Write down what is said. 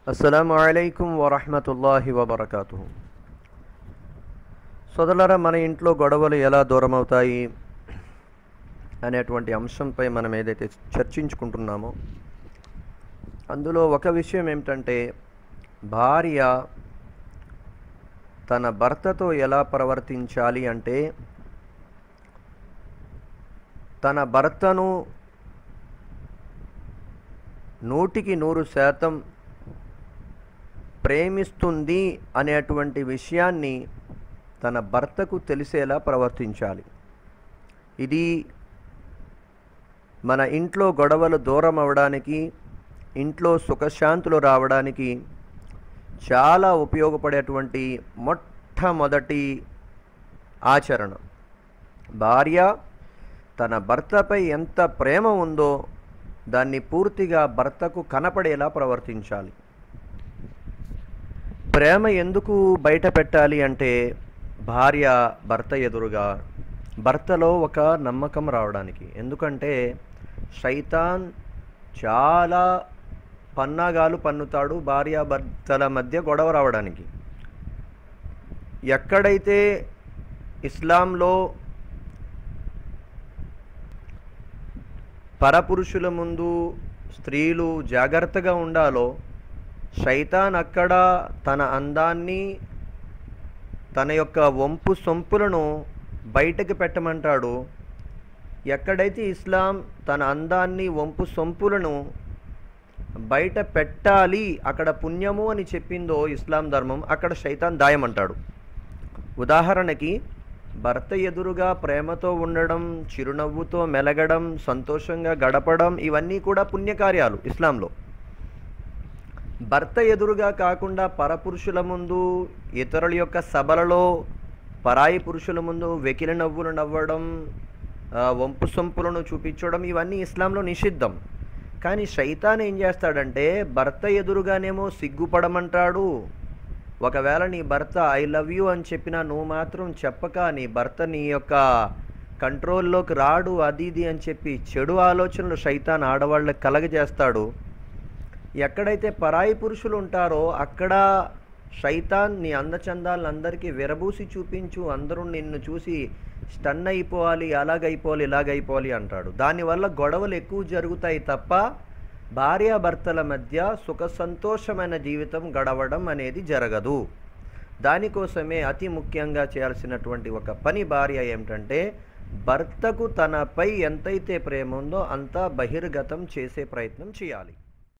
అస్సలాము అలైకుం వరహమతుల్లాహి వబర్కాతు సోదరులారా మన ఇంట్లో గొడవలు ఎలా దూరం అవుతాయి అనేటువంటి అంశంపై మనం ఏదైతే చర్చించుకుంటున్నామో అందులో ఒక విషయం ఏమిటంటే భార్య తన భర్తతో ఎలా ప్రవర్తించాలి అంటే తన భర్తను నూటికి నూరు శాతం ప్రేమిస్తుంది అనేటువంటి విషయాన్ని తన భర్తకు తెలిసేలా ప్రవర్తించాలి ఇది మన ఇంట్లో గొడవలు దూరం అవడానికి ఇంట్లో సుఖశాంతులు రావడానికి చాలా ఉపయోగపడేటువంటి మొట్టమొదటి ఆచరణ భార్య తన భర్తపై ఎంత ప్రేమ ఉందో దాన్ని పూర్తిగా భర్తకు కనపడేలా ప్రవర్తించాలి ప్రేమ ఎందుకు బయట పెట్టాలి అంటే భార్య భర్త ఎదురుగా భర్తలో ఒక నమ్మకం రావడానికి ఎందుకంటే శైతాన్ చాలా పన్నాగాలు పన్నుతాడు భార్య భర్తల మధ్య గొడవ రావడానికి ఎక్కడైతే ఇస్లాంలో పరపురుషుల ముందు స్త్రీలు జాగ్రత్తగా ఉండాలో శైతాన్ అక్కడ తన అందాన్ని తన యొక్క వంపు సొంపులను బయటకు పెట్టమంటాడు ఎక్కడైతే ఇస్లాం తన అందాన్ని వంపు సొంపులను బయట పెట్టాలి అక్కడ పుణ్యము అని చెప్పిందో ఇస్లాం ధర్మం అక్కడ శైతాన్ దాయమంటాడు ఉదాహరణకి భర్త ఎదురుగా ప్రేమతో ఉండడం చిరునవ్వుతో మెలగడం సంతోషంగా గడపడం ఇవన్నీ కూడా పుణ్యకార్యాలు ఇస్లాంలో భర్త ఎదురుగా కాకుండా పరపురుషుల ముందు ఇతరుల యొక్క సభలలో పరాయి పురుషుల ముందు వెకిలి నవ్వులు నవ్వడం వంపు సొంపులను చూపించడం ఇవన్నీ ఇస్లాంలో నిషిద్ధం కానీ శైతాన్ ఏం చేస్తాడంటే భర్త ఎదురుగానేమో సిగ్గుపడమంటాడు ఒకవేళ నీ భర్త ఐ లవ్ యూ అని చెప్పినా నువ్వు మాత్రం చెప్పక నీ భర్త నీ యొక్క కంట్రోల్లోకి రాడు అది ఇది అని చెప్పి చెడు ఆలోచనలు శైతాన్ ఆడవాళ్ళకి కలగజేస్తాడు ఎక్కడైతే పరాయి పురుషులు ఉంటారో అక్కడ శైతాన్ నీ అందచందాలను అందరికీ విరబూసి చూపించు అందరూ నిన్ను చూసి స్టన్ అయిపోవాలి అలాగైపోవాలి ఇలాగైపోవాలి అంటాడు దానివల్ల గొడవలు ఎక్కువ జరుగుతాయి తప్ప భార్యాభర్తల మధ్య సుఖ సంతోషమైన జీవితం గడవడం అనేది జరగదు దానికోసమే అతి ముఖ్యంగా చేయాల్సినటువంటి ఒక పని భార్య ఏమిటంటే భర్తకు తనపై ఎంతైతే ప్రేమ ఉందో అంతా బహిర్గతం చేసే ప్రయత్నం చేయాలి